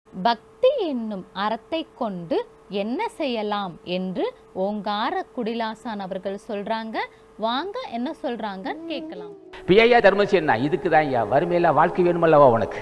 பக்தி என்னும் அறத்தை கொண்டு என்ன செய்யலாம் என்று ஓங்கார குடிலாசான் அவர்கள் சொல்றாங்க வாங்க என்ன சொல்றாங்கன்னு கேட்கலாம் இப்போ ஐயா தர்மம் செய்யணும் இதுக்கு தான் ஐயா வறுமையில்லா வாழ்க்கை வேணுமல்லவா உனக்கு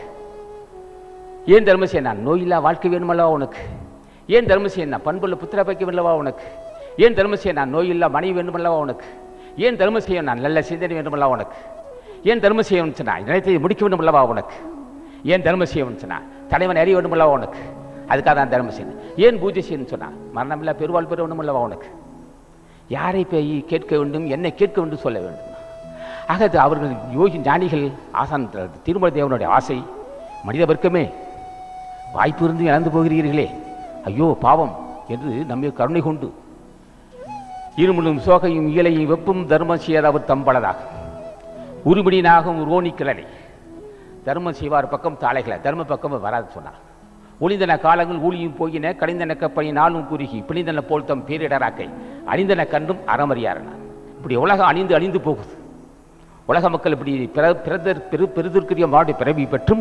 ஏன் தர்மம் செய்யணும் நோயில்லா வாழ்க்கை வேணுமல்லவா உனக்கு ஏன் தர்மம் செய்யணும் பண்புள்ள புத்திர பாக்கியம் இல்லவா உனக்கு ஏன் தர்மம் செய்யணும் நோயில்லா மனைவி வேணுமல்லவா உனக்கு ஏன் தர்மம் செய்யணும் நல்ல சிந்தனை வேண்டுமல்லவா உனக்கு ஏன் தர்மம் செய்யணும்னு சொன்னா நினைத்ததை முடிக்க வேண்டுமல்லவா உனக்கு ஏன் தர்மம் செய்யணும்னு சொன்னா தலைவன் அறிய வேண்டுமல்லவா உனக்கு அதுக்காக தான் தர்மம் செய்யணும் ஏன் பூஜை செய்யணும்னு சொன்னா மரணமில்லா பெருவாள் பெற வேண்டுமல்லவா உனக்கு யாரை போய் கேட்க வேண்டும் என்னை கேட்க வேண்டும் சொல்ல வேண்டும் ஆக அது அவர்கள் யோகி ஞானிகள் ஆசான் த- திருமல தேவனுடைய ஆசை மனித வர்க்கமே வாய்ப்பு இருந்து இழந்து போகிறீர்களே ஐயோ பாவம் என்று நம்மை கருணை கொண்டு இருமுழும் சோகையும் இயலையும் வெப்பும் தர்மம் செய்யாத அவர் தம்பளதாக உருமிடினாகும் ரோனி கிளறி தர்மம் செய்வார் பக்கம் தாளைகளை தர்ம பக்கம் வராது சொன்னார் ஒளிந்தன காலங்கள் ஊழியும் போயின கழிந்தன கப்பனி நாளும் குறுகி பிணிந்தன போல் தம் பேரிடராக்கை அணிந்தன கண்டும் அறமறியாரனார் இப்படி உலகம் அணிந்து அழிந்து போகுது உலக மக்கள் இப்படி பிற பிறந்தர் பெரு பெருதற்குரிய மாடு பிறவி பெற்றும்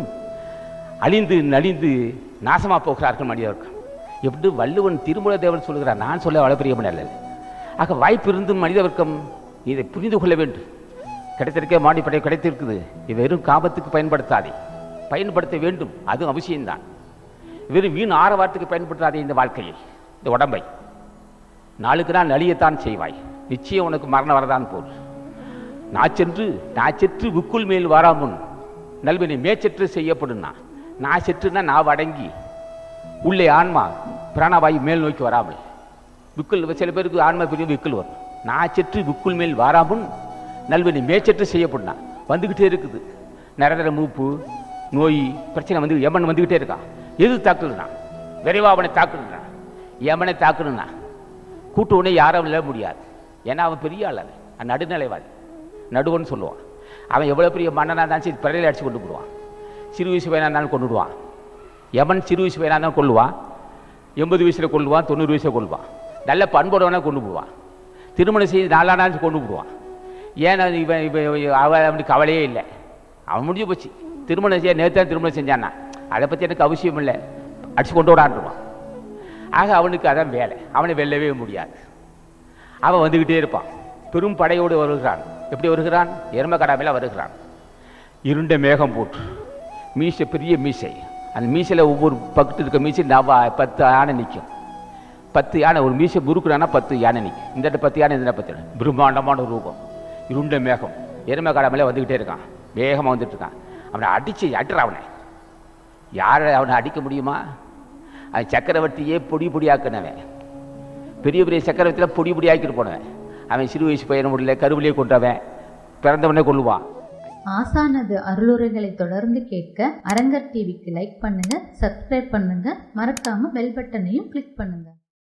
அழிந்து நலிந்து நாசமா போகிறார்கள் மனிதர்கள் எப்படி வள்ளுவன் திருமூல தேவன் சொல்கிறார் நான் சொல்ல வளப்பிரியமன் அல்ல ஆக வாய்ப்பு இருந்தும் மனித வர்க்கம் இதை புரிந்து கொள்ள வேண்டும் கிடைத்திருக்க மாடிப்படை கிடைத்திருக்குது இது வெறும் காபத்துக்கு பயன்படுத்தாதே பயன்படுத்த வேண்டும் அதுவும் அவசியம்தான் வெறும் வீண் ஆரவாரத்துக்கு பயன்படுத்தாதே இந்த வாழ்க்கையை இந்த உடம்பை நாளுக்கு நாள் நலியத்தான் செய்வாய் நிச்சயம் உனக்கு மரணம் வரதான் போல் நாச்சென்று நாச்செற்று விக்குள் மேல் வாராமுன் நல்வினை மேச்செற்று செய்யப்படும்னா நான் செற்றுனா நான் அடங்கி உள்ளே ஆன்மா பிராணவாயு மேல் நோக்கி வராமல் விக்குள் சில பேருக்கு ஆன்மா பிரிவு விக்குள் வரும் நான் செற்று விக்குள் மேல் வாராமுன் நல்வினை மேச்செற்று செய்யப்படும்னா வந்துக்கிட்டே இருக்குது நிரந்தர மூப்பு நோய் பிரச்சனை வந்து யமன் வந்துக்கிட்டே இருக்கான் எது தாக்குதுன்னா விரைவா அவனை தாக்குதுன்னா யமனை தாக்குதுன்னா கூட்டு உடனே யாரும் இல்லை முடியாது ஏன்னா அவன் பெரிய ஆள் அவன் அவன் நடுநிலைவாதி நடுவன்னு சொல்லுவான் அவன் எவ்வளோ பெரிய மன்னனாக இருந்தாலும் சரி பிறையில் அடிச்சு கொண்டு போடுவான் சிறு வயசு பையனாக இருந்தாலும் கொண்டு விடுவான் எவன் சிறு வயசு பையனாக இருந்தாலும் கொள்ளுவான் எண்பது வயசில் கொள்ளுவான் தொண்ணூறு வயசில் கொள்ளுவான் நல்ல பண்போடவனா கொண்டு போடுவான் திருமணம் செய்து நாளானாலும் கொண்டு விடுவான் ஏன்னா இவன் இவன் அவன் அவனுக்கு கவலையே இல்லை அவன் முடிஞ்சு போச்சு திருமணம் செய்ய நேற்று தான் திருமணம் செஞ்சானா அதை பற்றி எனக்கு அவசியம் இல்லை அடிச்சு கொண்டு விடான்ருவான் ஆக அவனுக்கு அதான் வேலை அவனை வெல்லவே முடியாது அவன் வந்துக்கிட்டே இருப்பான் பெரும் படையோடு வருகிறான் எப்படி வருகிறான் எரும கடாமையில் வருகிறான் இருண்ட மேகம் போட்டு மீசை பெரிய மீசை அந்த மீசையில் ஒவ்வொரு பக்கத்து இருக்க மீசை நவ பத்து யானை நிற்கும் பத்து யானை ஒரு மீசை முறுக்குறானா பத்து யானை நிற்கும் இந்த இடத்துல பத்து யானை இந்த இடத்துல பத்து யானை. பிரம்மாண்டமான ரூபம் இருண்ட மேகம் எரும கடாமையில் வந்துக்கிட்டே இருக்கான் வேகமாக வந்துட்டு இருக்கான் அவனை அடிச்சு அட்டுற அவனை யாரை அவனை அடிக்க முடியுமா அவன் சக்கரவர்த்தியே பொடி பொடியாக்குனவன் பெரிய பெரிய சக்கரவர்த்தியில் பொடி பொடியாக்கிட்டு போனவன் அவன் சிறு வயசு பையன் முடியல கருவிலே கொண்டவன் பிறந்தவனே கொள்ளுவான் ஆசானது அருளுரைகளை தொடர்ந்து கேட்க அரங்கர் டிவிக்கு லைக் பண்ணுங்க சப்ஸ்கிரைப் பண்ணுங்க மறக்காம பெல் பட்டனையும் கிளிக் பண்ணுங்க